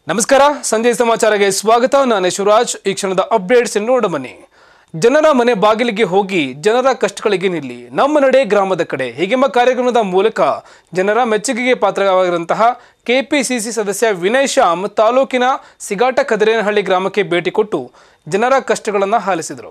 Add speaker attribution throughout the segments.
Speaker 1: ನಮಸ್ಕಾರ ಸಂಜೆ ಸಮಾಚಾರಕ್ಕೆ ಸ್ವಾಗತ ನಾನು ಶಿವರಾಜ್ ಈ ಕ್ಷಣದ ಅಪ್ಡೇಟ್ಸ್ ನೋಡ ಬನ್ನಿ ಜನರ ಮನೆ ಬಾಗಿಲಿಗೆ ಹೋಗಿ ಜನರ ಕಷ್ಟಗಳಿಗೆ ನಿಲ್ಲಿ ನಮ್ಮ ನಡೆ ಗ್ರಾಮದ ಕಡೆ ಹೀಗೆಂಬ ಕಾರ್ಯಕ್ರಮದ ಮೂಲಕ ಜನರ ಮೆಚ್ಚುಗೆಗೆ ಪಾತ್ರವಾಗಿರುವಂತಹ ಕೆಪಿಸಿಸಿ ಸದಸ್ಯ ವಿನಯ್ ಶ್ಯಾಮ್ ತಾಲೂಕಿನ ಸಿಗಾಟ ಕದಿರೇನಹಳ್ಳಿ ಗ್ರಾಮಕ್ಕೆ ಭೇಟಿ ಕೊಟ್ಟು ಜನರ ಕಷ್ಟಗಳನ್ನು ಆಲಿಸಿದರು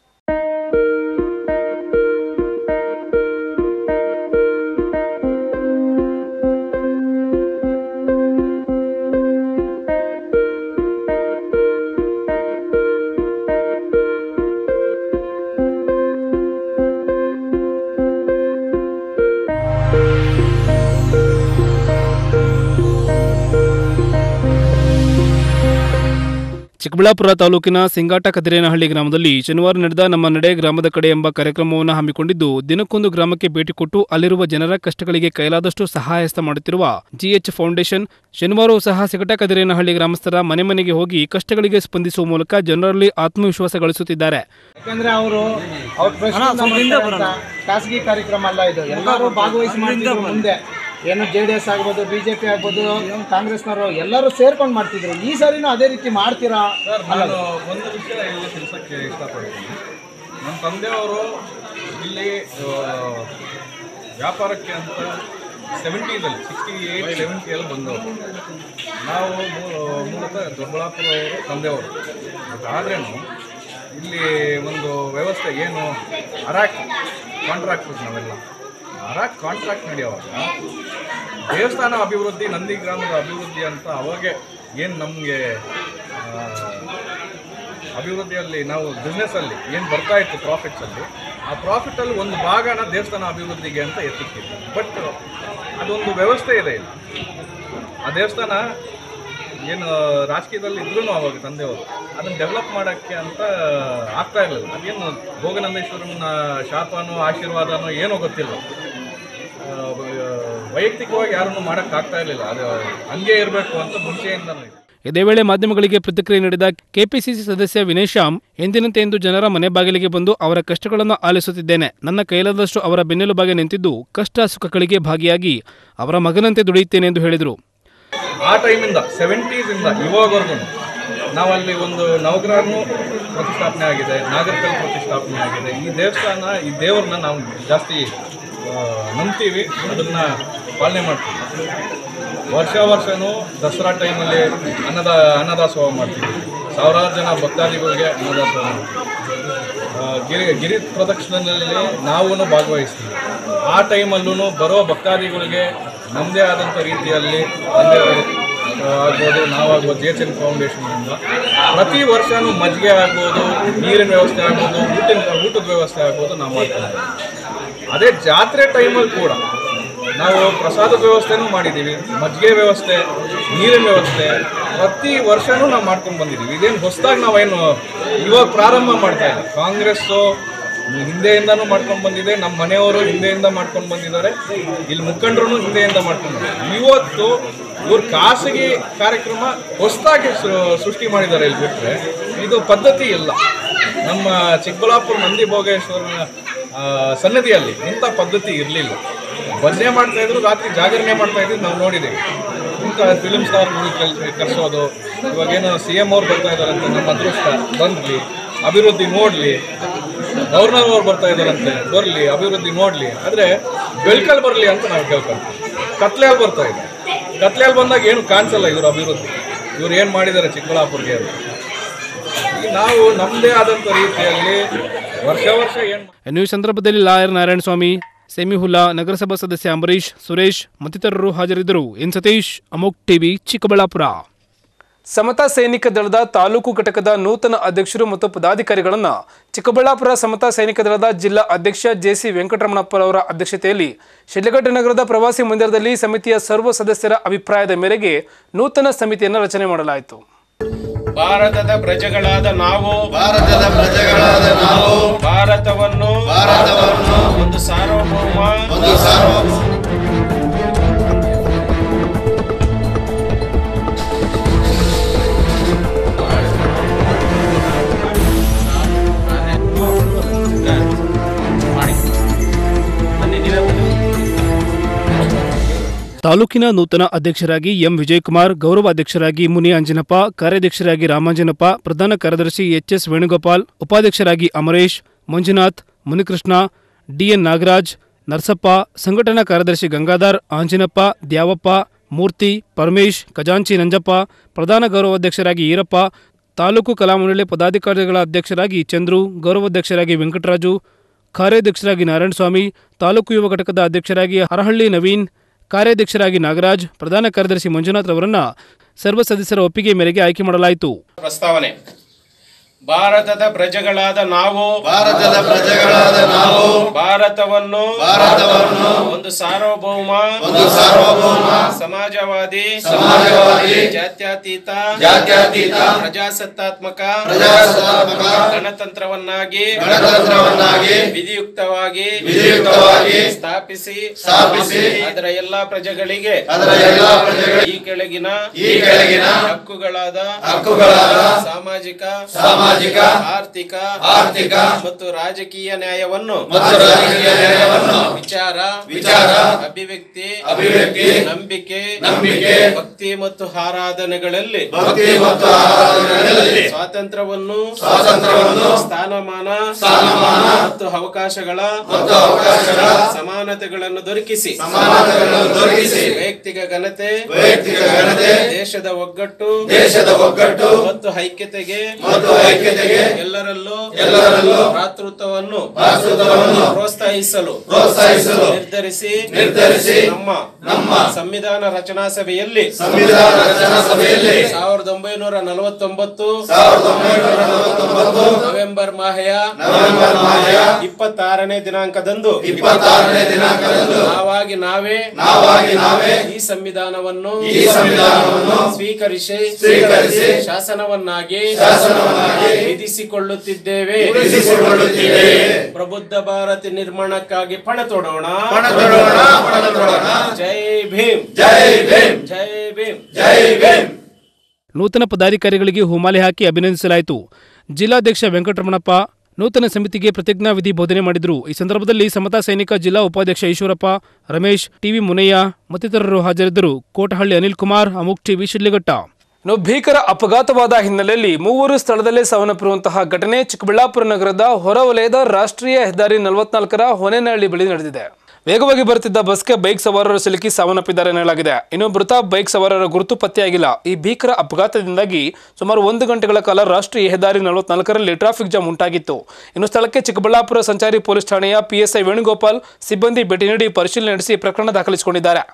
Speaker 1: ಚಿಕ್ಕಬಳ್ಳಾಪುರ ತಾಲೂಕಿನ ಸಿಂಗಾಟ ಕದಿರೇನಹಳ್ಳಿ ಗ್ರಾಮದಲ್ಲಿ ಶನಿವಾರ ನಡೆದ ನಮ್ಮ ನಡೆ ಗ್ರಾಮದ ಕಡೆ ಎಂಬ ಕಾರ್ಯಕ್ರಮವನ್ನು ಹಮ್ಮಿಕೊಂಡಿದ್ದು ದಿನಕ್ಕೊಂದು ಗ್ರಾಮಕ್ಕೆ ಭೇಟಿ ಕೊಟ್ಟು ಅಲ್ಲಿರುವ ಜನರ ಕಷ್ಟಗಳಿಗೆ ಕೈಲಾದಷ್ಟು ಸಹಾಯಸ್ತ ಮಾಡುತ್ತಿರುವ ಜಿಎಚ್ ಫೌಂಡೇಶನ್ ಶನಿವಾರವೂ ಸಹ ಸಿಗಟ ಕದಿರೇನಹಳ್ಳಿ ಗ್ರಾಮಸ್ಥರ ಮನೆ ಮನೆಗೆ ಹೋಗಿ ಕಷ್ಟಗಳಿಗೆ ಸ್ಪಂದಿಸುವ ಮೂಲಕ ಜನರಲ್ಲಿ ಆತ್ಮವಿಶ್ವಾಸ ಗಳಿಸುತ್ತಿದ್ದಾರೆ
Speaker 2: ಯಾಕಂದ್ರೆ ಅವರು ಅವ್ರ ಪ್ರಶ್ನೆ ಖಾಸಗಿ ಕಾರ್ಯಕ್ರಮ ಅಲ್ಲ ಇದು ಎಲ್ಲರೂ ಭಾಗವಹಿಸಿ ಮಾಡ್ತಿದ್ರು ಮುಂದೆ ಏನು ಜೆ ಡಿ ಎಸ್ ಆಗ್ಬೋದು ಬಿ ಜೆ ಪಿ ಆಗ್ಬೋದು ಕಾಂಗ್ರೆಸ್ನವರು ಎಲ್ಲರೂ ಸೇರ್ಕೊಂಡು ಮಾಡ್ತಿದ್ರು ಈ ಸಾರಿನೂ ಅದೇ ರೀತಿ ಮಾಡ್ತೀರಾ
Speaker 3: ನಾನು ಒಂದು ವಿಷಯ ಇಲ್ಲಿ ತಿಳಿಸೋಕ್ಕೆ ಇಷ್ಟಪಡ್ತೀನಿ ನಮ್ಮ ತಂದೆಯವರು ಇಲ್ಲಿ ಆ, ವ್ಯಾಪಾರಕ್ಕೆ ಅಂತ ಸೆವೆಂಟೀಸಲ್ಲಿ ಸಿಕ್ಸ್ಟಿ ಏಯ್ಟ್ ಸೆವೆಂಟಿಯಲ್ಲಿ ಬಂದವರು ನಾವು ಮೂ- ಮೂಲತಃ ದೊಡ್ಡಬಳ್ಳಾಪುರವರು ತಂದೆಯವರು ಬಟ್ ಆದ್ರೇನು ಇಲ್ಲಿ ಒಂದು ವ್ಯವಸ್ಥೆ ಏನು ಅರಾಕ್ ಕಾಂಟ್ರಾಕ್ಟರ್ಸ್ ನಾವೆಲ್ಲ ಅರಾಕ್ ಕಾಂಟ್ರಾಕ್ಟ್ ನಡೆಯುವಾಗ ದೇವಸ್ಥಾನ ಅಭಿವೃದ್ಧಿ ನಂದಿ ಗ್ರಾಮದ ಅಭಿವೃದ್ಧಿ ಅಂತ ಅವಾಗೆ ಏನು ನಮಗೆ ಅಭಿವೃದ್ಧಿಯಲ್ಲಿ ನಾವು ಬಿಸ್ನೆಸ್ಸಲ್ಲಿ ಏನು ಬರ್ತಾ ಇತ್ತು ಪ್ರಾಫಿಟ್ಸಲ್ಲಿ ಆ ಪ್ರಾಫಿಟಲ್ಲಿ ಒಂದು ಭಾಗನ ದೇವಸ್ಥಾನ ಅಭಿವೃದ್ಧಿಗೆ ಅಂತ ಎತ್ತಿಕ್ಕಿದ್ವಿ ಬಟ್ ಅದೊಂದು ವ್ಯವಸ್ಥೆ ಇದೆ ಇಲ್ಲಿ ಆ ದೇವಸ್ಥಾನ ಏನು ರಾಜಕೀಯದಲ್ಲಿ ಇದ್ರೂ ಅವಾಗ ತಂದೆಯವರು ಅದನ್ನು ಡೆವಲಪ್ ಮಾಡೋಕ್ಕೆ ಅಂತ ಆಗ್ತಾ ಇರಲಿಲ್ಲ ಅದೇನು ಭೋಗನಂದೇಶ್ವರನ ಶಾಪನೋ ಆಶೀರ್ವಾದನೋ ಏನೋ ಗೊತ್ತಿಲ್ಲ ಆ, ವೈಯಕ್ತಿಕವಾಗಿ ಯಾರನ್ನು ಮಾಡೋಕ್ಕಾಗ್ತಾ ಇರಲಿಲ್ಲ ಅದು ಹಂಗೆ ಇರಬೇಕು ಅಂತ ಮುಂಚೆಯಿಂದನೂ ಇದೆ
Speaker 1: ಇದೇ ವೇಳೆ ಮಾಧ್ಯಮಗಳಿಗೆ ಪ್ರತಿಕ್ರಿಯೆ ನೀಡಿದ ಕೆಪಿಸಿಸಿ ಸದಸ್ಯ ವಿನಯ್ ಶ್ಯಾಮ್ ಎಂದಿನಂತೆ ಇಂದು ಜನರ ಮನೆ ಬಾಗಿಲಿಗೆ ಬಂದು ಅವರ ಕಷ್ಟಗಳನ್ನು ಆಲಿಸುತ್ತಿದ್ದೇನೆ ನನ್ನ ಕೈಲಾದಷ್ಟು ಅವರ ಬೆನ್ನೆಲುಬಾಗಿ ನಿಂತಿದ್ದು ಕಷ್ಟ ಸುಖಗಳಿಗೆ ಭಾಗಿಯಾಗಿ ಅವರ ಮಗನಂತೆ ದುಡಿಯುತ್ತೇನೆ ಎಂದು ಹೇಳಿದರು
Speaker 3: ಆ ಟೈಮಿಂದ ಸೆವೆಂಟೀಸಿಂದ ಇವಾಗವರೆಗೂ ನಾವಲ್ಲಿ ಒಂದು ನವಗ್ರಹನು ಪ್ರತಿಷ್ಠಾಪನೆ ಆಗಿದೆ ನಾಗರಿಕಲ್ ಪ್ರತಿಷ್ಠಾಪನೆ ಆಗಿದೆ ಈ ದೇವಸ್ಥಾನ ಈ ದೇವ್ರನ್ನ ನಾವು ಜಾಸ್ತಿ ಆ, ನಂಬ್ತೀವಿ ಅದನ್ನು ಪಾಲನೆ ಮಾಡ್ತೀವಿ ವರ್ಷ ವರ್ಷನೂ ದಸರಾ ಟೈಮಲ್ಲಿ ಅನ್ನದ ಅನ್ನದಾಸೋಹ ಮಾಡ್ತೀವಿ ಸಾವಿರಾರು ಜನ ಭಕ್ತಾದಿಗಳಿಗೆ ಅನ್ನದಾಸೋಹ ಮಾಡ್ತೀವಿ ಆ, ಗಿರಿ ಗಿರಿ ಪ್ರದಕ್ಷಿಣೆಯಲ್ಲಿ ನಾವು ಭಾಗವಹಿಸ್ತೀವಿ ಆ ಟೈಮಲ್ಲೂ ಬರೋ ಭಕ್ತಾದಿಗಳಿಗೆ ನಮ್ಮದೇ ಆದಂಥ ರೀತಿಯಲ್ಲಿ ತಂದೆಯವರು ಆ, ಆಗ್ಬೋದು ನಾವಾಗ್ಬೋದು ಜಿ ಎಚ್ ಎನ್ ಫೌಂಡೇಶನ್ನಿಂದ ಪ್ರತಿ ವರ್ಷವೂ ಮಜ್ಜಿಗೆ ಆಗ್ಬೋದು ನೀರಿನ ವ್ಯವಸ್ಥೆ ಆಗ್ಬೋದು ಊಟಿನ ಊಟದ ವ್ಯವಸ್ಥೆ ಆಗ್ಬೋದು ನಾವು ಮಾಡ್ತೀವಿ ಅದೇ ಜಾತ್ರೆ ಟೈಮಲ್ಲಿ ಕೂಡ ನಾವು ಪ್ರಸಾದದ ವ್ಯವಸ್ಥೆನೂ ಮಾಡಿದ್ದೀವಿ ಮಜ್ಜಿಗೆ ವ್ಯವಸ್ಥೆ ನೀರಿನ ವ್ಯವಸ್ಥೆ ಪ್ರತಿ ವರ್ಷನೂ ನಾವು ಮಾಡ್ಕೊಂಡು ಬಂದಿದ್ದೀವಿ ಇದೇನು ಹೊಸದಾಗಿ ನಾವೇನು ಇವಾಗ ಪ್ರಾರಂಭ ಮಾಡ್ತಾ ಇಲ್ಲ ಕಾಂಗ್ರೆಸ್ಸು ಹಿಂದೆಯಿಂದನೂ ಮಾಡ್ಕೊಂಡು ಬಂದಿದೆ ನಮ್ಮ ಮನೆಯವರು ಹಿಂದೆಯಿಂದ ಮಾಡ್ಕೊಂಡು ಬಂದಿದ್ದಾರೆ ಇಲ್ಲಿ ಮುಖಂಡರು ಹಿಂದೆಯಿಂದ ಮಾಡ್ಕೊಂಡು ಬಂದಿದ್ದಾರೆ ಇವತ್ತು ಇವ್ರು ಖಾಸಗಿ ಕಾರ್ಯಕ್ರಮ ಹೊಸದಾಗಿ ಸೃಷ್ಟಿ ಮಾಡಿದ್ದಾರೆ ಇಲ್ಲಿ ಬಿಟ್ಟರೆ ಇದು ಪದ್ಧತಿ ಇಲ್ಲ ನಮ್ಮ ಚಿಕ್ಕಬಳ್ಳಾಪುರ ನಂದಿ ಭೋಗೇಶ್ವರನ ಆ, ಸನ್ನಿಧಿಯಲ್ಲಿ ಇಂಥ ಪದ್ಧತಿ ಇರಲಿಲ್ಲ ಭಜನೆ ಮಾಡ್ತಾ ಇದ್ರು ರಾತ್ರಿ ಜಾಗರಣೆ ಮಾಡ್ತಾ ಇದ್ರು ನಾವು ನೋಡಿದ್ದೀವಿ ಇಂಥ ಫಿಲಿಮ್ ಸ್ಟಾರ್ ಕರೆಸೋದು ಇವಾಗೇನು ಸಿ ಎಮ್ ಅವ್ರು ಬರ್ತಾ ಇದ್ದಾರಂತೆ ನಮ್ಮ ಅದೃಷ್ಟ ಬಂದ್ಲಿ ಅಭಿವೃದ್ಧಿ ನೋಡಲಿ ಗವರ್ನರ್ ಅವ್ರು ಬರ್ತಾ ಇದ್ದಾರಂತೆ ಬರಲಿ ಅಭಿವೃದ್ಧಿ ನೋಡಲಿ ಆದರೆ ಬೆಳ್ಕಲ್ಲಿ ಬರಲಿ ಅಂತ ನಾವು ಕೇಳ್ಕೊಂತೀವಿ ಕತ್ಲೆಯಲ್ಲಿ ಬರ್ತಾ ಇದೆ ಕತ್ಲೆಯಲ್ಲಿ ಬಂದಾಗ ಏನು ಕಾಣಿಸಲ್ಲ ಇವ್ರ ಅಭಿವೃದ್ಧಿ ಇವ್ರು ಏನು ಮಾಡಿದ್ದಾರೆ ಚಿಕ್ಕಬಳ್ಳಾಪುರ್ಗೆ ಅಂತ ಈ ನಾವು ನಮ್ಮದೇ ಆದಂಥ ರೀತಿಯಲ್ಲಿ ವರ್ಷ ವರ್ಷ ಏನು
Speaker 1: ಇನ್ನು ಈ ಸಂದರ್ಭದಲ್ಲಿ ಲಾಯರ್ ನಾರಾಯಣಸ್ವಾಮಿ ಸೆಮಿಹುಲ್ಲಾ ನಗರಸಭಾ ಸದಸ್ಯ ಅಂಬರೀಶ್ ಸುರೇಶ್ ಮತ್ತಿತರರು ಹಾಜರಿದ್ದರು ಎನ್ ಸತೀಶ್ ಅಮೋಕ್ ಟಿವಿ ಚಿಕ್ಕಬಳ್ಳಾಪುರ ಸಮತಾ ಸೈನಿಕ ದಳದ ತಾಲೂಕು ಘಟಕದ ನೂತನ ಅಧ್ಯಕ್ಷರು ಮತ್ತು ಪದಾಧಿಕಾರಿಗಳನ್ನು ಚಿಕ್ಕಬಳ್ಳಾಪುರ ಸಮತಾ ಸೈನಿಕ ದಳದ ಜಿಲ್ಲಾ ಅಧ್ಯಕ್ಷ ಜೆಸಿ ವೆಂಕಟರಮಣಪ್ಪರವರ ಅಧ್ಯಕ್ಷತೆಯಲ್ಲಿ ಶಿಡ್ಲಘಟ್ಟ ನಗರದ ಪ್ರವಾಸಿ ಮಂದಿರದಲ್ಲಿ ಸಮಿತಿಯ ಸರ್ವ ಸದಸ್ಯರ ಅಭಿಪ್ರಾಯದ ಮೇರೆಗೆ ನೂತನ ಸಮಿತಿಯನ್ನು ರಚನೆ ಮಾಡಲಾಯಿತು
Speaker 4: ಭಾರತದ ಪ್ರಜೆಗಳಾದ ನಾವು
Speaker 5: ಭಾರತದ ಪ್ರಜೆಗಳಾದ ನಾವು
Speaker 4: ಭಾರತವನ್ನು
Speaker 5: ಭಾರತವನ್ನು
Speaker 4: ಒಂದು ಸಾರ್ವಭೌಮ
Speaker 5: ಒಂದು ಸಾರ್ವಭೌಮ
Speaker 1: ತಾಲೂಕಿನ ನೂತನ ಅಧ್ಯಕ್ಷರಾಗಿ ಎಂ ವಿಜಯಕುಮಾರ್ ಗೌರವ ಅಧ್ಯಕ್ಷರಾಗಿ ಮುನಿ ಅಂಜನಪ್ಪ ಕಾರ್ಯಾಧ್ಯಕ್ಷರಾಗಿ ರಾಮಾಂಜನಪ್ಪ ಪ್ರಧಾನ ಕಾರ್ಯದರ್ಶಿ ಎಚ್ಎಸ್ ವೇಣುಗೋಪಾಲ್ ಉಪಾಧ್ಯಕ್ಷರಾಗಿ ಅಮರೇಶ್ ಮಂಜುನಾಥ್ ಮುನಿಕೃಷ್ಣ ಡಿಎನ್ ನಾಗರಾಜ್ ನರಸಪ್ಪ ಸಂಘಟನಾ ಕಾರ್ಯದರ್ಶಿ ಗಂಗಾಧರ್ ಆಂಜಿನಪ್ಪ ದ್ಯಾವಪ್ಪ ಮೂರ್ತಿ ಪರಮೇಶ್ ಖಜಾಂಚಿ ನಂಜಪ್ಪ ಪ್ರಧಾನ ಗೌರವಾಧ್ಯಕ್ಷರಾಗಿ ಈರಪ್ಪ ತಾಲೂಕು ಕಲಾಮಂಡಳಿ ಪದಾಧಿಕಾರಿಗಳ ಅಧ್ಯಕ್ಷರಾಗಿ ಚಂದ್ರು ಗೌರವಾಧ್ಯಕ್ಷರಾಗಿ ವೆಂಕಟರಾಜು ಕಾರ್ಯಾಧ್ಯಕ್ಷರಾಗಿ ನಾರಾಯಣಸ್ವಾಮಿ ತಾಲೂಕು ಯುವ ಘಟಕದ ಅಧ್ಯಕ್ಷರಾಗಿ ಹರಹಳ್ಳಿ ನವೀನ್ ಕಾರ್ಯಾಧ್ಯಕ್ಷರಾಗಿ ನಾಗರಾಜ್ ಪ್ರಧಾನ ಕಾರ್ಯದರ್ಶಿ ಮಂಜುನಾಥ್ ರವರನ್ನ ಸರ್ವ ಸದಸ್ಯರ ಒಪ್ಪಿಗೆ ಮೇರೆಗೆ ಆಯ್ಕೆ ಮಾಡಲಾಯಿತು
Speaker 4: ಪ್ರಸ್ತಾವನೆ ಭಾರತದ ಪ್ರಜೆಗಳಾದ ನಾವು
Speaker 5: ಭಾರತದ ಪ್ರಜೆಗಳಾದ ನಾವು
Speaker 4: ಭಾರತವನ್ನು
Speaker 5: ಭಾರತವನ್ನು
Speaker 4: ಒಂದು ಸಾರ್ವಭೌಮ
Speaker 5: ಒಂದು ಸಾರ್ವಭೌಮ
Speaker 4: ಸಮಾಜವಾದಿ
Speaker 5: ಸಮಾಜವಾದಿ
Speaker 4: ಜಾತ್ಯತೀತ
Speaker 5: ಜಾತ್ಯತೀತ
Speaker 4: ಪ್ರಜಾಸತ್ತಾತ್ಮಕ
Speaker 5: ಪ್ರಜಾಸತ್ತಾತ್ಮಕ
Speaker 4: ಗಣತಂತ್ರವನ್ನಾಗಿ
Speaker 5: ಗಣತಂತ್ರವನ್ನಾಗಿ
Speaker 4: ವಿಧಿಯುಕ್ತವಾಗಿ
Speaker 5: ವಿಧಿಯುಕ್ತವಾಗಿ
Speaker 4: ಸ್ಥಾಪಿಸಿ
Speaker 5: ಸ್ಥಾಪಿಸಿ
Speaker 4: ಅದರ ಎಲ್ಲಾ ಪ್ರಜೆಗಳಿಗೆ
Speaker 5: ಅದರ ಎಲ್ಲಾ ಪ್ರಜೆಗಳ
Speaker 4: ಈ ಕೆಳಗಿನ
Speaker 5: ಈ ಕೆಳಗಿನ
Speaker 4: ಹಕ್ಕುಗಳಾದ
Speaker 5: ಹಕ್ಕುಗಳಾದ
Speaker 4: ಸಾಮಾಜಿಕ
Speaker 5: ಸಾಮಾಜಿಕ
Speaker 4: ಆರ್ಥಿಕ
Speaker 5: ಆರ್ಥಿಕ
Speaker 4: ಮತ್ತು ರಾಜಕೀಯ ನ್ಯಾಯವನ್ನು
Speaker 5: ಮತ್ತು ರಾಜಕೀಯ ನ್ಯಾಯವನ್ನು
Speaker 4: ವಿಚಾರ
Speaker 5: ವಿಚಾರ
Speaker 4: ಅಭಿವ್ಯಕ್ತಿ
Speaker 5: ಅಭಿವ್ಯಕ್ತಿ
Speaker 4: ನಂಬಿಕೆ
Speaker 5: ನಂಬಿಕೆ
Speaker 4: ಭಕ್ತಿ ಮತ್ತು ಆರಾಧನೆಗಳಲ್ಲಿ
Speaker 5: ಭಕ್ತಿ ಮತ್ತು ಆರಾಧನೆಗಳಲ್ಲಿ
Speaker 4: ಸ್ವಾತಂತ್ರ್ಯವನ್ನು
Speaker 5: ಸ್ವಾತಂತ್ರ್ಯವನ್ನು
Speaker 4: ಸ್ಥಾನಮಾನ
Speaker 5: ಸ್ಥಾನಮಾನ
Speaker 4: ಮತ್ತು ಅವಕಾಶಗಳ
Speaker 5: ಮತ್ತು ಅವಕಾಶಗಳ
Speaker 4: ಸಮಾನತೆಗಳನ್ನು ದೊರಕಿಸಿ
Speaker 5: ಸಮಾನತೆಗಳನ್ನು ದೊರಕಿಸಿ
Speaker 4: ವೈಯಕ್ತಿಕ ಘನತೆ
Speaker 5: ವೈಯಕ್ತಿಕ ಘನತೆ
Speaker 4: ದೇಶದ ಒಗ್ಗಟ್ಟು
Speaker 5: ದೇಶದ ಒಗ್ಗಟ್ಟು
Speaker 4: ಮತ್ತು ಐಕ್ಯತೆಗೆ
Speaker 5: ಮತ್ತು ಐಕ್ಯತೆಗೆ
Speaker 4: ಎಲ್ಲರಲ್ಲೂ
Speaker 5: ಎಲ್ಲರಲ್ಲೂ
Speaker 4: ಭ್ರಾತೃತ್ವವನ್ನು
Speaker 5: ಭ್ರಾತೃತ್ವವನ್ನು
Speaker 4: ಪ್ರೋತ್ಸಾಹಿಸಲು
Speaker 5: ಪ್ರೋತ್ಸಾಹಿಸಲು
Speaker 4: ನಿರ್ಧರಿಸಿ
Speaker 5: ನಿರ್ಧರಿಸಿ
Speaker 4: ನಮ್ಮ
Speaker 5: ನಮ್ಮ
Speaker 4: ಸಂವಿಧಾನ ರಚನಾ ಸಭೆಯಲ್ಲಿ
Speaker 5: ಸಂವಿಧಾನ ರಚನಾ ಸಭೆಯಲ್ಲಿ
Speaker 4: ಸಾವಿರದ ಒಂಬೈನೂರ ನಲವತ್ತೊಂಬತ್ತು
Speaker 5: ಸಾವಿರದ ಒಂಬೈನೂರ ನಲವತ್ತೊಂಬತ್ತು
Speaker 4: ನವೆಂಬರ್ ಮಾಹೆಯ
Speaker 5: ನವೆಂಬರ್ ಮಾಹೆಯ
Speaker 4: ಇಪ್ಪತ್ತಾರನೇ ದಿನಾಂಕದಂದು
Speaker 5: ಇಪ್ಪತ್ತಾರನೇ ದಿನಾಂಕದಂದು
Speaker 4: ನಾವಾಗಿ ನಾವೇ
Speaker 5: ನಾವಾಗಿ ನಾವೇ
Speaker 4: ಈ ಸಂವಿಧಾನವನ್ನು
Speaker 5: ಈ ಸಂವಿಧಾನವನ್ನು
Speaker 4: ಸ್ವೀಕರಿಸಿ
Speaker 5: ಸ್ವೀಕರಿಸಿ
Speaker 4: ಶಾಸನವನ್ನಾಗಿ
Speaker 5: ಶಾಸನವನ್ನಾಗಿ
Speaker 4: ವಿಧಿಸಿಕೊಳ್ಳುತ್ತಿದ್ದೇವೆ
Speaker 5: ವಿಧಿಸಿಕೊಳ್ಳುತ್ತಿದ್ದೇವೆ
Speaker 4: ಪ್ರಬುದ್ಧ ಭಾರತ ನಿರ್ಮಾಣಕ್ಕಾಗಿ ಪಣ ತೊಡೋಣ
Speaker 5: ಪಣ ತೊಡೋಣ ಪಣ ತೊಡೋಣ
Speaker 4: ಜೈ ಭೀಮ್
Speaker 5: ಜೈ ಭೀಮ್
Speaker 4: ಜೈ ಭೀಮ್
Speaker 5: ಜೈ ಭೀಮ್
Speaker 1: ನೂತನ ಪದಾಧಿಕಾರಿಗಳಿಗೆ ಹೂಮಾಲೆ ಹಾಕಿ ಅಭಿನಂದಿಸಲಾಯಿತು ಜಿಲ್ಲಾಧ್ಯಕ್ಷ ವೆಂಕಟರಮಣಪ್ಪ ನೂತನ ಸಮಿತಿಗೆ ಪ್ರತಿಜ್ಞಾವಿಧಿ ಬೋಧನೆ ಮಾಡಿದರು ಈ ಸಂದರ್ಭದಲ್ಲಿ ಸಮತಾ ಸೈನಿಕ ಜಿಲ್ಲಾ ಉಪಾಧ್ಯಕ್ಷ ಈಶ್ವರಪ್ಪ ರಮೇಶ್ ಟಿವಿ ಮುನಯ್ಯ ಮತ್ತಿತರರು ಹಾಜರಿದ್ದರು ಕೋಟಹಳ್ಳಿ ಅನಿಲ್ ಕುಮಾರ್ ಅಮುಕ್ ಟಿವಿ ಶಿಡ್ಲಘಟ್ಟ ಇನ್ನು ಭೀಕರ ಅಪಘಾತವಾದ ಹಿನ್ನೆಲೆಯಲ್ಲಿ ಮೂವರು ಸ್ಥಳದಲ್ಲೇ ಸಾವನ್ನಪ್ಪಿರುವಂತಹ ಘಟನೆ ಚಿಕ್ಕಬಳ್ಳಾಪುರ ನಗರದ ಹೊರವಲಯದ ರಾಷ್ಟ್ರೀಯ ಹೆದ್ದಾರಿ ನಲವತ್ನಾಲ್ಕರ ಹೊನೆನಹಳ್ಳಿ ಬಳಿ ನಡೆದಿದೆ ವೇಗವಾಗಿ ಬರುತ್ತಿದ್ದ ಬಸ್ಗೆ ಬೈಕ್ ಸವಾರರು ಸಿಲುಕಿ ಸಾವನ್ನಪ್ಪಿದ್ದಾರೆ ಎನ್ನಲಾಗಿದೆ ಇನ್ನು ಮೃತ ಬೈಕ್ ಸವಾರರ ಗುರುತು ಪತ್ತೆಯಾಗಿಲ್ಲ ಈ ಭೀಕರ ಅಪಘಾತದಿಂದಾಗಿ ಸುಮಾರು ಒಂದು ಗಂಟೆಗಳ ಕಾಲ ರಾಷ್ಟ್ರೀಯ ಹೆದ್ದಾರಿ ನಲವತ್ನಾಲ್ಕರಲ್ಲಿ ಟ್ರಾಫಿಕ್ ಜಾಮ್ ಉಂಟಾಗಿತ್ತು ಇನ್ನು ಸ್ಥಳಕ್ಕೆ ಚಿಕ್ಕಬಳ್ಳಾಪುರ ಸಂಚಾರಿ ಪೊಲೀಸ್ ಠಾಣೆಯ ಪಿಎಸ್ಐ ವೇಣುಗೋಪಾಲ್ ಸಿಬ್ಬಂದಿ ಭೇಟಿ ನೀಡಿ ಪರಿಶೀಲನೆ ನಡೆಸಿ ಪ್ರಕರಣ ದಾಖಲಿಸಿಕೊಂಡಿದ್ದಾರೆ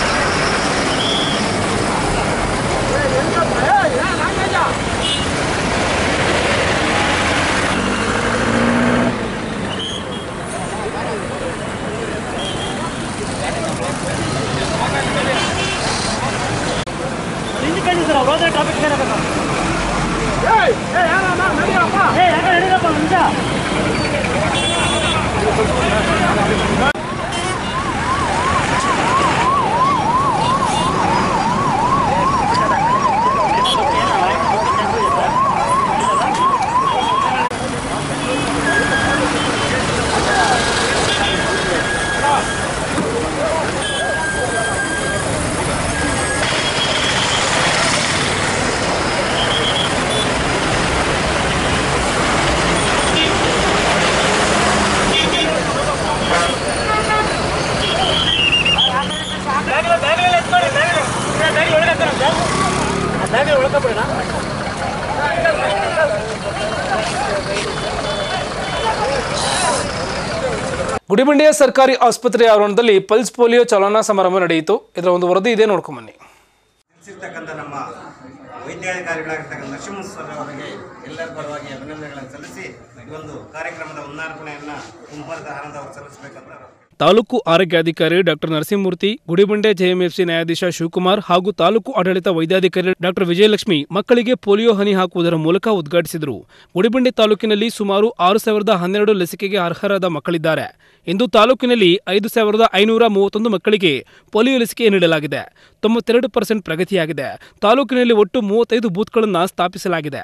Speaker 1: ಗುಡಿಬಂಡೆಯ ಸರ್ಕಾರಿ ಆಸ್ಪತ್ರೆಯ ಆವರಣದಲ್ಲಿ ಪಲ್ಸ್ ಪೋಲಿಯೋ ಚಾಲನಾ ಸಮಾರಂಭ ನಡೆಯಿತು ಇದರ ಒಂದು ವರದಿ ಇದೆ ನೋಡ್ಕೊಂಬನ್ನಿ
Speaker 6: ಸಿಗ್ತಕ್ಕಂಥ ನಮ್ಮ ವೈದ್ಯಾಧಿಕಾರಿಗಳಾಗಿರ್ತಕ್ಕಂಥ ನರಸಿಂಹ ಸರ್ ಅವರಿಗೆ ಎಲ್ಲರ ಪರವಾಗಿ ಅಭಿನಂದನೆಗಳನ್ನು ಸಲ್ಲಿಸಿ ಈ ಒಂದು ಕಾರ್ಯಕ್ರಮದ ಉನ್ನಾರ್ಪಣೆಯನ್ನು ಕುಂಬಾರದ ಆನಂದ ಅವರು ಸಲ್ಲಿಸಬೇಕಂತ
Speaker 1: ತಾಲೂಕು ಆರೋಗ್ಯಾಧಿಕಾರಿ ಡಾಕ್ಟರ್ ನರಸಿಂಹಮೂರ್ತಿ ಗುಡಿಬಂಡೆ ಜೆಎಂಎಫ್ಸಿ ನ್ಯಾಯಾಧೀಶ ಶಿವಕುಮಾರ್ ಹಾಗೂ ತಾಲೂಕು ಆಡಳಿತ ವೈದ್ಯಾಧಿಕಾರಿ ಡಾಕ್ಟರ್ ವಿಜಯಲಕ್ಷ್ಮಿ ಮಕ್ಕಳಿಗೆ ಪೋಲಿಯೋ ಹನಿ ಹಾಕುವುದರ ಮೂಲಕ ಉದ್ಘಾಟಿಸಿದರು ಗುಡಿಬಂಡೆ ತಾಲೂಕಿನಲ್ಲಿ ಸುಮಾರು ಆರು ಸಾವಿರದ ಹನ್ನೆರಡು ಲಸಿಕೆಗೆ ಅರ್ಹರಾದ ಮಕ್ಕಳಿದ್ದಾರೆ ಇಂದು ತಾಲೂಕಿನಲ್ಲಿ ಐದು ಸಾವಿರದ ಐನೂರ ಮೂವತ್ತೊಂದು ಮಕ್ಕಳಿಗೆ ಪೋಲಿಯೋ ಲಸಿಕೆ ನೀಡಲಾಗಿದೆ ತೊಂಬತ್ತೆರಡು ಪರ್ಸೆಂಟ್ ಪ್ರಗತಿಯಾಗಿದೆ ತಾಲೂಕಿನಲ್ಲಿ ಒಟ್ಟು ಮೂವತ್ತೈದು ಬೂತ್ಗಳನ್ನು ಸ್ಥಾಪಿಸಲಾಗಿದೆ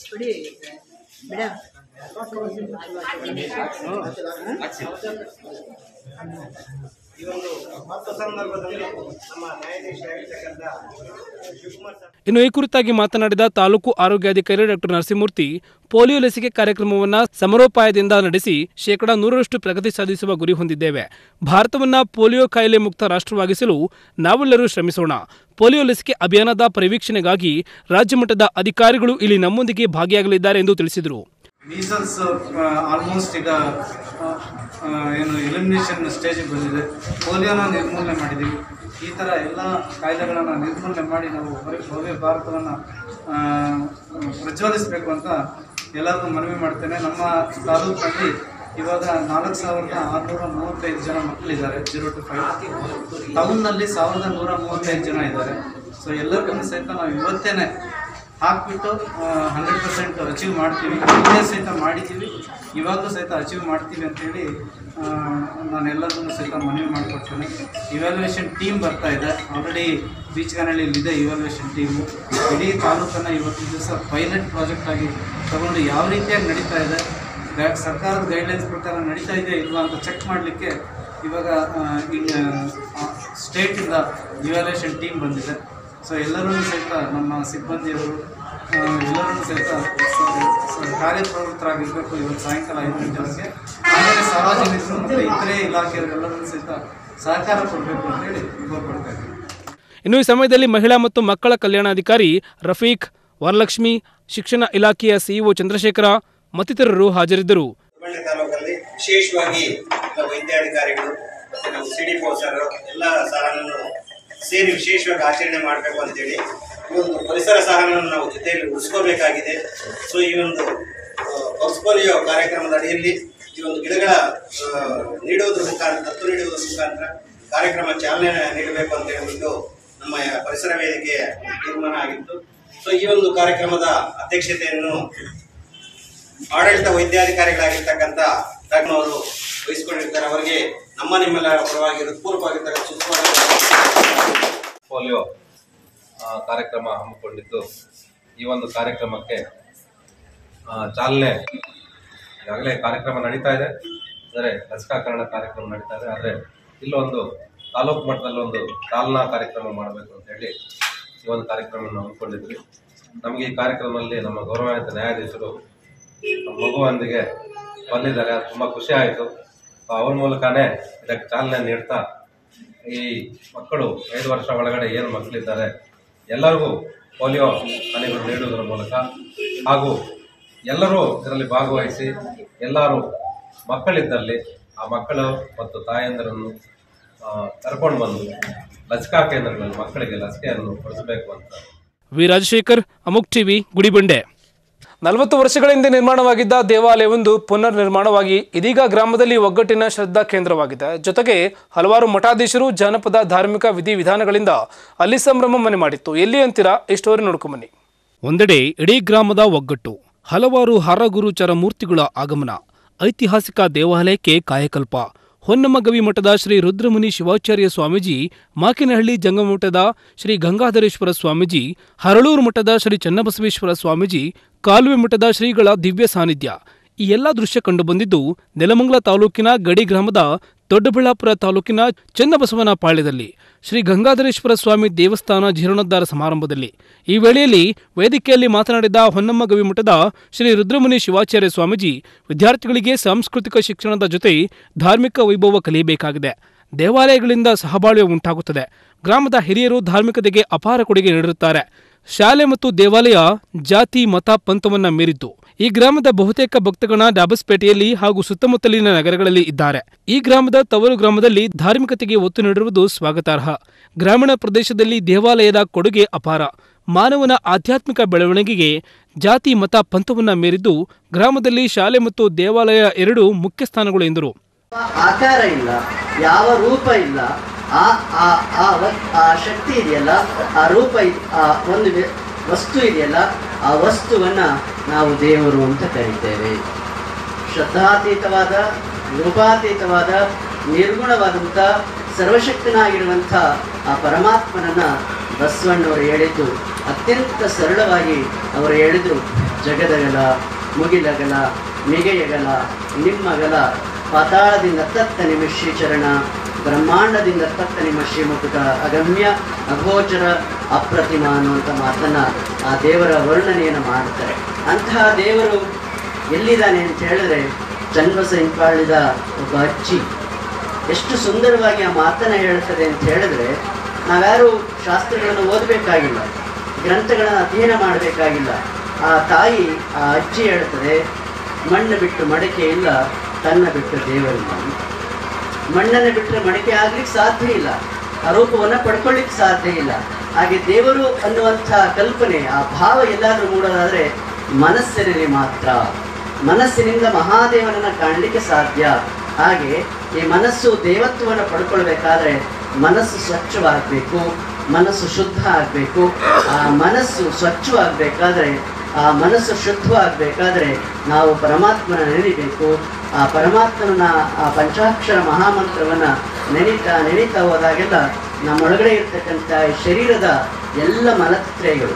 Speaker 6: ಈ ಒಂದು ಮಹತ್ವ ಸಂದರ್ಭದಲ್ಲಿ ನಮ್ಮ ನ್ಯಾಯಾಧೀಶರಾಗಿರ್ತಕ್ಕಂಥ ಶಿವಕುಮಾರ್ ಸರ್
Speaker 1: ಇನ್ನು ಈ ಕುರಿತಾಗಿ ಮಾತನಾಡಿದ ತಾಲೂಕು ಆರೋಗ್ಯಾಧಿಕಾರಿ ಡಾಕ್ಟರ್ ನರಸಿಂಹಮೂರ್ತಿ ಪೋಲಿಯೋ ಲಸಿಕೆ ಕಾರ್ಯಕ್ರಮವನ್ನ ಸಮರೋಪಾಯದಿಂದ ನಡೆಸಿ ಶೇಕಡಾ ನೂರರಷ್ಟು ಪ್ರಗತಿ ಸಾಧಿಸುವ ಗುರಿ ಹೊಂದಿದ್ದೇವೆ ಭಾರತವನ್ನ ಪೋಲಿಯೋ ಕಾಯಿಲೆ ಮುಕ್ತ ರಾಷ್ಟ್ರವಾಗಿಸಲು ನಾವೆಲ್ಲರೂ ಶ್ರಮಿಸೋಣ ಪೋಲಿಯೋ ಲಸಿಕೆ ಅಭಿಯಾನದ ಪರಿವೀಕ್ಷಣೆಗಾಗಿ ರಾಜ್ಯ ಮಟ್ಟದ ಅಧಿಕಾರಿಗಳು ಇಲ್ಲಿ ನಮ್ಮೊಂದಿಗೆ ಭಾಗಿಯಾಗಲಿದ್ದಾರೆ ಎಂದು ತಿಳಿಸಿದರು
Speaker 7: ಮೀಸಲ್ಸ್ ಆಲ್ಮೋಸ್ಟ್ ಈಗ ಆ, ಆ, ಏನು ಎಲಿಮಿನೇಷನ್ ಸ್ಟೇಜಿಗೆ ಬಂದಿದೆ ಪೋಲಿಯೋನ ನಿರ್ಮೂಲನೆ ಮಾಡಿದ್ದೀವಿ ಈ ಥರ ಎಲ್ಲ ಕಾಯಿಲೆಗಳನ್ನು ನಿರ್ಮೂಲನೆ ಮಾಡಿ ನಾವು ಭವ್ಯ ಭವ್ಯ ಭಾರತವನ್ನು ಪ್ರಜ್ವಲಿಸಬೇಕು ಅಂತ ಎಲ್ಲರಿಗೂ ಮನವಿ ಮಾಡ್ತೇನೆ ನಮ್ಮ ತಾಲೂಕಿನಲ್ಲಿ ಇವಾಗ ನಾಲ್ಕು ಸಾವಿರದ ಆರುನೂರ ಮೂವತ್ತೈದು ಜನ ಮಕ್ಕಳಿದ್ದಾರೆ ಜೀರೋ ಟು ಫೈವ್ ಟೌನ್ನಲ್ಲಿ ಸಾವಿರದ ನೂರ ಮೂವತ್ತೈದು ಜನ ಇದ್ದಾರೆ ಸೊ ಎಲ್ಲರಿಗೂ ಸಹಿತ ನಾವು ಇವತ್ತೇನೆ ಹಾಕ್ಬಿಟ್ಟು ಹಂಡ್ರೆಡ್ ಪರ್ಸೆಂಟ್ ಅಚೀವ್ ಮಾಡ್ತೀವಿ ಇದೇ ಸಹಿತ ಮಾಡಿದ್ದೀವಿ ಇವಾಗಲೂ ಸಹಿತ ಅಚೀವ್ ಮಾಡ್ತೀವಿ ಅಂತೇಳಿ ಆ, ನಾನು ಎಲ್ಲರಿಗೂ ಸಹಿತ ಮನವಿ ಮಾಡಿಕೊಡ್ತೇನೆ ಇವ್ಯಾಲ್ಯೂಯೇಷನ್ ಟೀಮ್ ಬರ್ತಾ ಇದೆ ಆಲ್ರೆಡಿ ಬೀಚ್ಗಾನಹಳ್ಳಿಯಲ್ಲಿದೆ ಇವ್ಯಾಲ್ಯೂಯೇಷನ್ ಟೀಮು ಇಡೀ ತಾಲೂಕನ್ನು ಇವತ್ತಿನ ದಿವಸ ಪೈಲಟ್ ಪ್ರಾಜೆಕ್ಟ್ ಆಗಿ ತಗೊಂಡು ಯಾವ ರೀತಿಯಾಗಿ ನಡೀತಾ ಇದೆ ಗೈ- ಸರ್ಕಾರದ ಗೈಡ್ಲೈನ್ಸ್ ಪ್ರಕಾರ ನಡೀತಾ ಇದೆ ಇಲ್ವಾ ಅಂತ ಚೆಕ್ ಮಾಡಲಿಕ್ಕೆ ಇವಾಗ ಸ್ಟೇಟಿಂದ ಇವ್ಯಾಲ್ಯೂಯೇಷನ್ ಟೀಮ್ ಬಂದಿದೆ ಸೊ ಎಲ್ಲರೂ ಸಹಿತ ನಮ್ಮ ಸಿಬ್ಬಂದಿಯವರು ಆ, ಎಲ್ಲರೂ ಸಹಿತ ಸ- ಸ- ಕಾರ್ಯಪ್ರವೃತ್ತರಾಗಿರಬೇಕು ಇವತ್ತು ಸಾಯಂಕಾಲ ಐದು ಗಂಟೆವರೆಗೆ ಆಮೇಲೆ ಸಾರ್ವಜನಿಕರು ಮತ್ತು ಇತರೆ ಇಲಾಖೆಯವರೆಲ್ಲರೂ ಸಹಿತ ಸಹಕಾರ ಕೊಡಬೇಕು ಅಂತೇಳಿ ಕೋರ್ಪಡ್ತಾ ಇದ್ದೀವಿ
Speaker 1: ಇನ್ನು ಈ ಸಮಯದಲ್ಲಿ ಮಹಿಳಾ ಮತ್ತು ಮಕ್ಕಳ ಕಲ್ಯಾಣಾಧಿಕಾರಿ ರಫೀಕ್ ವರಲಕ್ಷ್ಮಿ ಶಿಕ್ಷಣ ಇಲಾಖೆಯ ಸಿಇಒ ಚಂದ್ರಶೇಖರ ಮತ್ತಿತರರು ಹಾಜರಿದ್ದರು
Speaker 6: ಸುಬ್ರಹ್ಮಣ್ಯ ತಾಲೂಕಲ್ಲಿ ವಿಶೇಷವಾಗಿ ಎಲ್ಲ ವೈದ್ಯಾಧಿಕಾರಿಗಳು ಮತ್ತೆ ನಮ್ಮ ಸಿ ಡಿ ಸರ್ ಎಲ್ಲ ಸಹನನ್ನು ಸೇರಿ ವಿಶೇಷವಾಗಿ ಆಚರಣೆ ಮಾಡಬೇಕು ಅಂತೇಳಿ ಈ ಒಂದು ಪರಿಸರ ಸಹನವನ್ನು ನಾವು ಜೊತೆಯಲ್ಲಿ ಉಳಿಸ್ಕೋಬೇಕಾಗಿದೆ ಸೊ ಈ ಒಂದು ಪಲ್ಸ್ ಪೋಲಿಯೋ ಕಾರ್ಯಕ್ರಮದ ಅಡಿಯಲ್ಲಿ ಈ ಒಂದು ಗಿಡಗಳ ಆ, ನೀಡುವುದರ ಮುಖಾಂತರ ದತ್ತು ನೀಡುವುದರ ಮುಖಾಂತರ ಕಾರ್ಯಕ್ರಮ ಚಾಲನೆ ನೀಡಬೇಕು ಅಂತ ಹೇಳ್ಬಿಟ್ಟು ನಮ್ಮ ಪರಿಸರ ವೇದಿಕೆಯ ತೀರ್ಮಾನ ಆಗಿತ್ತು ಸೊ ಈ ಒಂದು ಕಾರ್ಯಕ್ರಮದ ಅಧ್ಯಕ್ಷತೆಯನ್ನು ಆಡಳಿತ ವೈದ್ಯಾಧಿಕಾರಿಗಳಾಗಿರ್ತಕ್ಕಂಥ ಡಾಕ್ಟರ್ ಅವರು ವಹಿಸಿಕೊಂಡಿರ್ತಾರೆ ಅವರಿಗೆ ನಮ್ಮ ನಿಮ್ಮೆಲ್ಲರ ಪರವಾಗಿ ಹೃತ್ಪೂರ್ವವಾಗಿರ್ತಕ್ಕಂಥ ಸುಸ್ವಾಗತ
Speaker 3: ಪೋಲಿಯೋ ಆ, ಕಾರ್ಯಕ್ರಮ ಹಮ್ಮಿಕೊಂಡಿದ್ದು ಈ ಒಂದು ಕಾರ್ಯಕ್ರಮಕ್ಕೆ ಆ, ಚಾಲನೆ ಈಗಾಗಲೇ ಕಾರ್ಯಕ್ರಮ ನಡೀತಾ ಇದೆ ಅಂದರೆ ಲಸಿಕಾಕರಣ ಕಾರ್ಯಕ್ರಮ ನಡೀತಾ ಇದೆ ಆದರೆ ಇಲ್ಲೊಂದು ತಾಲೂಕು ಮಟ್ಟದಲ್ಲಿ ಒಂದು ಚಾಲನಾ ಕಾರ್ಯಕ್ರಮ ಮಾಡಬೇಕು ಅಂತ ಹೇಳಿ ಈ ಒಂದು ಕಾರ್ಯಕ್ರಮವನ್ನು ಹಮ್ಮಿಕೊಂಡಿದ್ವಿ ನಮಗೆ ಈ ಕಾರ್ಯಕ್ರಮದಲ್ಲಿ ನಮ್ಮ ಗೌರವಾನ್ವಿತ ನ್ಯಾಯಾಧೀಶರು ಮಗುವೊಂದಿಗೆ ಬಂದಿದ್ದಾರೆ ಅದು ತುಂಬ ಖುಷಿ ಆಯಿತು ಅವ್ರ ಮೂಲಕನೇ ಇದಕ್ಕೆ ಚಾಲನೆ ನೀಡ್ತಾ ಈ ಮಕ್ಕಳು ಐದು ವರ್ಷ ಒಳಗಡೆ ಏನು ಮಕ್ಕಳಿದ್ದಾರೆ ಎಲ್ಲರಿಗೂ ಪೋಲಿಯೋ ಹನಿಗಳು ನೀಡುವುದರ ಮೂಲಕ ಹಾಗೂ ಎಲ್ಲರೂ ಇದರಲ್ಲಿ ಭಾಗವಹಿಸಿ ಎಲ್ಲರೂ ಮಕ್ಕಳಿದ್ದಲ್ಲಿ ಆ ಮಕ್ಕಳು ಮತ್ತು ತಾಯಂದಿರನ್ನು ಆ, ಕರ್ಕೊಂಡು ಬಂದು ಲಸಿಕಾ ಕೇಂದ್ರಗಳಲ್ಲಿ ಮಕ್ಕಳಿಗೆ ಲಸಿಕೆಯನ್ನು ಕೊಡಿಸಬೇಕು ಅಂತ
Speaker 1: ವಿ ರಾಜಶೇಖರ್ ಅಮುಕ್ ಟಿವಿ ಗುಡಿಬಂಡೆ ನಲವತ್ತು ವರ್ಷಗಳ ಹಿಂದೆ ನಿರ್ಮಾಣವಾಗಿದ್ದ ದೇವಾಲಯವೊಂದು ಪುನರ್ ನಿರ್ಮಾಣವಾಗಿ ಇದೀಗ ಗ್ರಾಮದಲ್ಲಿ ಒಗ್ಗಟ್ಟಿನ ಶ್ರದ್ಧಾ ಕೇಂದ್ರವಾಗಿದೆ ಜೊತೆಗೆ ಹಲವಾರು ಮಠಾಧೀಶರು ಜಾನಪದ ಧಾರ್ಮಿಕ ವಿಧಿವಿಧಾನಗಳಿಂದ ಅಲ್ಲಿ ಸಂಭ್ರಮ ಮನೆ ಮಾಡಿತ್ತು ಎಲ್ಲಿ ಅಂತೀರಾ ಈ ಸ್ಟೋರಿ ನೋಡ್ಕೊಂಬನ್ನಿ ಒಂದೆಡೆ ಇಡೀ ಗ್ರಾಮದ ಒಗ್ಗಟ್ಟು ಹಲವಾರು ಹರಗುರುಚರ ಮೂರ್ತಿಗಳ ಆಗಮನ ಐತಿಹಾಸಿಕ ದೇವಾಲಯಕ್ಕೆ ಕಾಯಕಲ್ಪ ಹೊನ್ನಮ್ಮಗವಿ ಮಠದ ಶ್ರೀ ರುದ್ರಮುನಿ ಶಿವಾಚಾರ್ಯ ಸ್ವಾಮೀಜಿ ಮಾಕಿನಹಳ್ಳಿ ಜಂಗಮಠದ ಶ್ರೀ ಗಂಗಾಧರೇಶ್ವರ ಸ್ವಾಮೀಜಿ ಹರಳೂರು ಮಠದ ಶ್ರೀ ಚನ್ನಬಸವೇಶ್ವರ ಸ್ವಾಮೀಜಿ ಕಾಲುವೆ ಮಠದ ಶ್ರೀಗಳ ದಿವ್ಯ ಸಾನ್ನಿಧ್ಯ ಈ ಎಲ್ಲ ದೃಶ್ಯ ಕಂಡುಬಂದಿದ್ದು ನೆಲಮಂಗಲ ತಾಲೂಕಿನ ಗಡಿ ಗ್ರಾಮದ ದೊಡ್ಡಬಳ್ಳಾಪುರ ತಾಲೂಕಿನ ಚನ್ನಬಸವನ ಪಾಳ್ಯದಲ್ಲಿ ಶ್ರೀ ಗಂಗಾಧರೇಶ್ವರ ಸ್ವಾಮಿ ದೇವಸ್ಥಾನ ಜೀರ್ಣೋದ್ಧಾರ ಸಮಾರಂಭದಲ್ಲಿ ಈ ವೇಳೆಯಲ್ಲಿ ವೇದಿಕೆಯಲ್ಲಿ ಮಾತನಾಡಿದ ಹೊನ್ನಮ್ಮ ಗವಿಮಠದ ಶ್ರೀ ರುದ್ರಮುನಿ ಶಿವಾಚಾರ್ಯ ಸ್ವಾಮೀಜಿ ವಿದ್ಯಾರ್ಥಿಗಳಿಗೆ ಸಾಂಸ್ಕೃತಿಕ ಶಿಕ್ಷಣದ ಜೊತೆ ಧಾರ್ಮಿಕ ವೈಭವ ಕಲಿಯಬೇಕಾಗಿದೆ ದೇವಾಲಯಗಳಿಂದ ಸಹಬಾಳ್ವೆ ಉಂಟಾಗುತ್ತದೆ ಗ್ರಾಮದ ಹಿರಿಯರು ಧಾರ್ಮಿಕತೆಗೆ ಅಪಾರ ಕೊಡುಗೆ ನೀಡಿರುತ್ತಾರೆ ಶಾಲೆ ಮತ್ತು ದೇವಾಲಯ ಜಾತಿ ಮತ ಪಂಥವನ್ನ ಮೀರಿದ್ದು ಈ ಗ್ರಾಮದ ಬಹುತೇಕ ಭಕ್ತಗಣ ಡಾಬಸ್ಪೇಟೆಯಲ್ಲಿ ಹಾಗೂ ಸುತ್ತಮುತ್ತಲಿನ ನಗರಗಳಲ್ಲಿ ಇದ್ದಾರೆ ಈ ಗ್ರಾಮದ ತವರು ಗ್ರಾಮದಲ್ಲಿ ಧಾರ್ಮಿಕತೆಗೆ ಒತ್ತು ನೀಡಿರುವುದು ಸ್ವಾಗತಾರ್ಹ ಗ್ರಾಮೀಣ ಪ್ರದೇಶದಲ್ಲಿ ದೇವಾಲಯದ ಕೊಡುಗೆ ಅಪಾರ ಮಾನವನ ಆಧ್ಯಾತ್ಮಿಕ ಬೆಳವಣಿಗೆಗೆ ಜಾತಿ ಮತ ಪಂಥವನ್ನ ಮೀರಿದ್ದು ಗ್ರಾಮದಲ್ಲಿ ಶಾಲೆ ಮತ್ತು ದೇವಾಲಯ ಎರಡೂ ಮುಖ್ಯ ಸ್ಥಾನಗಳು ಎಂದರು
Speaker 8: ಆಕಾರ ಇಲ್ಲ ಯಾವ ರೂಪ ಇಲ್ಲ ಆ ಆ ಆ ವ- ಆ ಶಕ್ತಿ ಇದೆಯಲ್ಲ ಆ ರೂಪ ಇದ್- ಆ ಒಂದು ವ್ಯ- ವಸ್ತು ಇದೆಯಲ್ಲ ಆ ವಸ್ತುವನ್ನ ನಾವು ದೇವರು ಅಂತ ಕರಿತೇವೆ ಶ್ರದ್ಧಾತೀತವಾದ ರೂಪಾತೀತವಾದ ನಿರ್ಗುಣವಾದಂಥ ಸರ್ವಶಕ್ತನಾಗಿರುವಂಥ ಆ ಪರಮಾತ್ಮನನ್ನ ಬಸವಣ್ಣವರು ಹೇಳಿದ್ದು ಅತ್ಯಂತ ಸರಳವಾಗಿ ಅವರು ಹೇಳಿದ್ರು ಜಗದಗಲ ಮುಗಿಲಗಲ ಮಿಗೆಯಗಲ ನಿಮ್ಮಗಲ ಪಾತಾಳದಿಂದ ತತ್ತ ನಿಮ್ಮ ಶ್ರೀಚರಣ ಬ್ರಹ್ಮಾಂಡದಿಂದ ತತ್ತ ನಿಮ್ಮ ಶ್ರೀಮುಖದ ಅಗಮ್ಯ ಅಗೋಚರ ಅಪ್ರತಿಮ ಅನ್ನುವಂಥ ಮಾತನ್ನ ಆ ದೇವರ ವರ್ಣನೆಯನ್ನು ಮಾಡ್ತಾರೆ ಅಂತಹ ದೇವರು ಎಲ್ಲಿದ್ದಾನೆ ಅಂತ ಹೇಳಿದ್ರೆ ಚನ್ಬಸ ಇಂಪಾಳಿದ ಒಬ್ಬ ಅಜ್ಜಿ ಎಷ್ಟು ಸುಂದರವಾಗಿ ಆ ಮಾತನ್ನ ಹೇಳ್ತದೆ ಅಂತ ಹೇಳಿದ್ರೆ ನಾವ್ಯಾರು ಶಾಸ್ತ್ರಗಳನ್ನು ಓದಬೇಕಾಗಿಲ್ಲ ಗ್ರಂಥಗಳನ್ನು ಅಧ್ಯಯನ ಮಾಡಬೇಕಾಗಿಲ್ಲ ಆ ತಾಯಿ ಆ ಅಜ್ಜಿ ಹೇಳ್ತದೆ ಮಣ್ಣು ಬಿಟ್ಟು ಮಡಕೆ ಇಲ್ಲ ತನ್ನ ಬಿಟ್ಟು ದೇವರಿಲ್ಲ ಮಣ್ಣನ್ನು ಬಿಟ್ಟರೆ ಮಡಕೆ ಆಗ್ಲಿಕ್ಕೆ ಸಾಧ್ಯ ಇಲ್ಲ ಆ ರೂಪವನ್ನು ಪಡ್ಕೊಳ್ಳಿಕ್ಕೆ ಸಾಧ್ಯ ಇಲ್ಲ ಹಾಗೆ ದೇವರು ಅನ್ನುವಂಥ ಕಲ್ಪನೆ ಆ ಭಾವ ಎಲ್ಲಾದ್ರೂ ಮೂಡೋದಾದ್ರೆ ಮನಸ್ಸಿನಲ್ಲಿ ಮಾತ್ರ ಮನಸ್ಸಿನಿಂದ ಮಹಾದೇವನನ್ನ ಕಾಣಲಿಕ್ಕೆ ಸಾಧ್ಯ ಹಾಗೆ ಈ ಮನಸ್ಸು ದೇವತ್ವವನ್ನು ಪಡ್ಕೊಳ್ಬೇಕಾದ್ರೆ ಮನಸ್ಸು ಸ್ವಚ್ಛವಾಗಬೇಕು ಮನಸ್ಸು ಶುದ್ಧ ಆಗಬೇಕು ಆ ಮನಸ್ಸು ಸ್ವಚ್ಛವಾಗಬೇಕಾದ್ರೆ ಆ ಮನಸ್ಸು ಶುದ್ಧವಾಗಬೇಕಾದ್ರೆ ನಾವು ಪರಮಾತ್ಮನ ನೆನಿಬೇಕು ಆ ಪರಮಾತ್ಮನ ಆ ಪಂಚಾಕ್ಷರ ಮಹಾಮಂತ್ರವನ್ನ ನೆನೀತಾ ನೆನೀತಾ ಹೋದಾಗೆಲ್ಲ ನಮ್ಮೊಳಗಡೆ ಇರ್ತಕ್ಕಂಥ ಈ ಶರೀರದ ಎಲ್ಲ ಮಲತ್ರಯಗಳು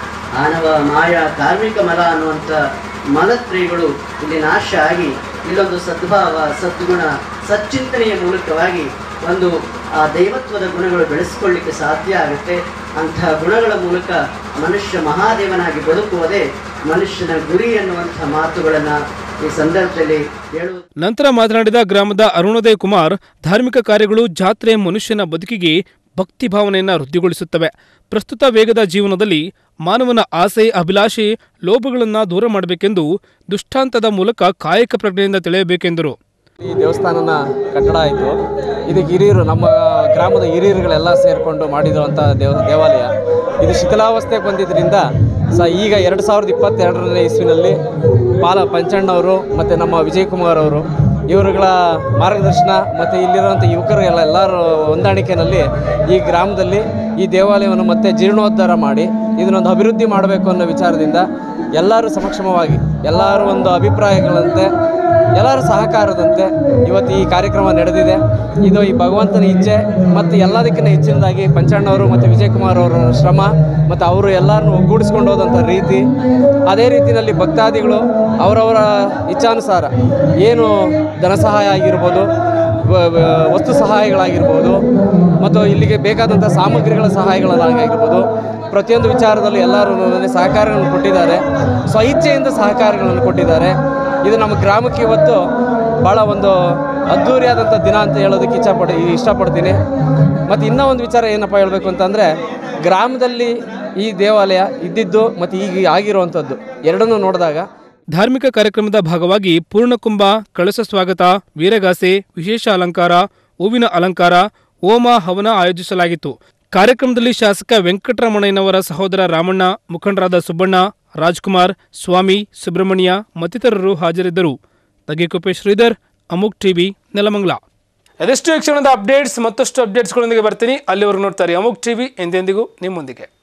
Speaker 8: ಆನವ ಮಾಯ ಕಾರ್ಮಿಕ ಮಲ ಅನ್ನುವಂಥ ಮಲತ್ರಯಗಳು ಇಲ್ಲಿ ನಾಶ ಆಗಿ ಇಲ್ಲೊಂದು ಸದ್ಭಾವ ಸದ್ಗುಣ ಸಚ್ಚಿಂತನೆಯ ಮೂಲಕವಾಗಿ ಒಂದು ಆ ದೈವತ್ವದ ಗುಣಗಳು ಬೆಳೆಸ್ಕೊಳ್ಳಿಕ್ಕೆ ಸಾಧ್ಯ ಆಗುತ್ತೆ ಅಂತಹ ಗುಣಗಳ ಮೂಲಕ ಮನುಷ್ಯ ಮಹಾದೇವನಾಗಿ ಬದುಕುವುದೇ ಮನುಷ್ಯನ ಗುರಿ ಅನ್ನುವಂಥ ಮಾತುಗಳನ್ನು ಈ ಸಂದರ್ಭದಲ್ಲಿ ಹೇಳುವುದು
Speaker 1: ನಂತರ ಮಾತನಾಡಿದ ಗ್ರಾಮದ ಅರುಣೋದಯ್ ಕುಮಾರ್ ಧಾರ್ಮಿಕ ಕಾರ್ಯಗಳು ಜಾತ್ರೆ ಮನುಷ್ಯನ ಬದುಕಿಗೆ ಭಕ್ತಿ ಭಾವನೆಯನ್ನು ವೃದ್ಧಿಗೊಳಿಸುತ್ತವೆ ಪ್ರಸ್ತುತ ವೇಗದ ಜೀವನದಲ್ಲಿ ಮಾನವನ ಆಸೆ ಅಭಿಲಾಷೆ ಲೋಭಗಳನ್ನು ದೂರ ಮಾಡಬೇಕೆಂದು ದುಷ್ಟಾಂತದ ಮೂಲಕ ಕಾಯಕ ಪ್ರಜ್ಞೆಯಿಂದ ತಿಳಿಯಬೇಕೆಂದರು
Speaker 9: ಈ ದೇವಸ್ಥಾನನ ಕಟ್ಟಡ ಆಯಿತು ಇದಕ್ಕೆ ಹಿರಿಯರು ನಮ್ಮ ಗ್ರಾಮದ ಹಿರಿಯರುಗಳೆಲ್ಲ ಸೇರಿಕೊಂಡು ಮಾಡಿರುವಂಥ ದೇವ ದೇವಾಲಯ ಇದು ಶಿಥಿಲಾವಸ್ಥೆಗೆ ಬಂದಿದ್ದರಿಂದ ಸ ಈಗ ಎರಡು ಸಾವಿರದ ಇಪ್ಪತ್ತೆರಡರನೇ ಇಸ್ವಿನಲ್ಲಿ ಪಾಲ ಪಂಚಣ್ಣವರು ಮತ್ತು ನಮ್ಮ ವಿಜಯ್ ಕುಮಾರ್ ಅವರು ಇವರುಗಳ ಮಾರ್ಗದರ್ಶನ ಮತ್ತು ಇಲ್ಲಿರುವಂಥ ಯುವಕರು ಎಲ್ಲ ಎಲ್ಲರ ಹೊಂದಾಣಿಕೆಯಲ್ಲಿ ಈ ಗ್ರಾಮದಲ್ಲಿ ಈ ದೇವಾಲಯವನ್ನು ಮತ್ತೆ ಜೀರ್ಣೋದ್ಧಾರ ಮಾಡಿ ಇದನ್ನೊಂದು ಅಭಿವೃದ್ಧಿ ಮಾಡಬೇಕು ಅನ್ನೋ ವಿಚಾರದಿಂದ ಎಲ್ಲರೂ ಸಮಕ್ಷಮವಾಗಿ ಎಲ್ಲರೂ ಒಂದು ಅಭಿಪ್ರಾಯಗಳಂತೆ ಎಲ್ಲರ ಸಹಕಾರದಂತೆ ಇವತ್ತು ಈ ಕಾರ್ಯಕ್ರಮ ನಡೆದಿದೆ ಇದು ಈ ಭಗವಂತನ ಇಚ್ಛೆ ಮತ್ತು ಎಲ್ಲದಕ್ಕಿಂತ ಹೆಚ್ಚಿನದಾಗಿ ಪಂಚಣ್ಣವರು ಮತ್ತು ವಿಜಯಕುಮಾರ್ ಅವರ ಶ್ರಮ ಮತ್ತು ಅವರು ಎಲ್ಲರನ್ನು ಒಗ್ಗೂಡಿಸ್ಕೊಂಡು ಹೋದಂಥ ರೀತಿ ಅದೇ ರೀತಿಯಲ್ಲಿ ಭಕ್ತಾದಿಗಳು ಅವರವರ ಇಚ್ಛಾನುಸಾರ ಏನು ಧನ ಸಹಾಯ ಆಗಿರ್ಬೋದು ವ- ವ- ವಸ್ತು ಸಹಾಯಗಳಾಗಿರ್ಬೋದು ಮತ್ತು ಇಲ್ಲಿಗೆ ಬೇಕಾದಂಥ ಸಾಮಗ್ರಿಗಳ ಸಹಾಯಗಳನ್ನಾಗಿರ್ಬೋದು ಪ್ರತಿಯೊಂದು ವಿಚಾರದಲ್ಲಿ ಎಲ್ಲರೂ ನನಗೆ ಸಹಕಾರಗಳನ್ನು ಕೊಟ್ಟಿದ್ದಾರೆ ಸ್ವಇಚ್ಛೆಯಿಂದ ಸಹಕಾರಗಳನ್ನು ಕೊಟ್ಟಿದ್ದಾರೆ ಇದು ನಮ್ಮ ಗ್ರಾಮಕ್ಕೆ ಇವತ್ತು ಭಾಳ ಒಂದು ಅದ್ಧೂರಿಯಾದಂಥ ದಿನ ಅಂತ ಹೇಳೋದಕ್ಕೆ ಇಚ್ಛಪಡ ಇಷ್ಟಪಡ್ತೀನಿ ಮತ್ತು ಇನ್ನೂ ಒಂದು ವಿಚಾರ ಏನಪ್ಪ ಹೇಳಬೇಕು ಅಂತಂದರೆ ಗ್ರಾಮದಲ್ಲಿ ಈ ದೇವಾಲಯ ಇದ್ದಿದ್ದು ಮತ್ತು ಈಗ ಆಗಿರುವಂಥದ್ದು ಎರಡನ್ನೂ ನೋಡಿದಾಗ
Speaker 1: ಧಾರ್ಮಿಕ ಕಾರ್ಯಕ್ರಮದ ಭಾಗವಾಗಿ ಪೂರ್ಣಕುಂಭ ಕಳಶ ಸ್ವಾಗತ ವೀರಗಾಸೆ ವಿಶೇಷ ಅಲಂಕಾರ ಹೂವಿನ ಅಲಂಕಾರ ಹೋಮ ಹವನ ಆಯೋಜಿಸಲಾಗಿತ್ತು ಕಾರ್ಯಕ್ರಮದಲ್ಲಿ ಶಾಸಕ ವೆಂಕಟರಮಣಯ್ಯನವರ ಸಹೋದರ ರಾಮಣ್ಣ ಮುಖಂಡರಾದ ಸುಬ್ಬಣ್ಣ ರಾಜ್ಕುಮಾರ್ ಸ್ವಾಮಿ ಸುಬ್ರಹ್ಮಣ್ಯ ಮತ್ತಿತರರು ಹಾಜರಿದ್ದರು ತಗೇಕೊಪ್ಪೆ ಶ್ರೀಧರ್ ಅಮುಕ್ ಟಿವಿ ನೆಲಮಂಗಲ ಅದೆಷ್ಟು ಈ ಕ್ಷಣದ ಅಪ್ಡೇಟ್ಸ್ ಮತ್ತಷ್ಟು ಅಪ್ಡೇಟ್ಸ್ಗಳೊಂದಿಗೆ ಬರ್ತೀನಿ ಅಲ್ಲಿವರೆಗೂ ನೋಡ್ತಾರೆ ಅಮುಕ್ ಟಿವಿ ಎಂದೆಂದಿಗೂ ನಿಮ್ಮೊಂದಿಗೆ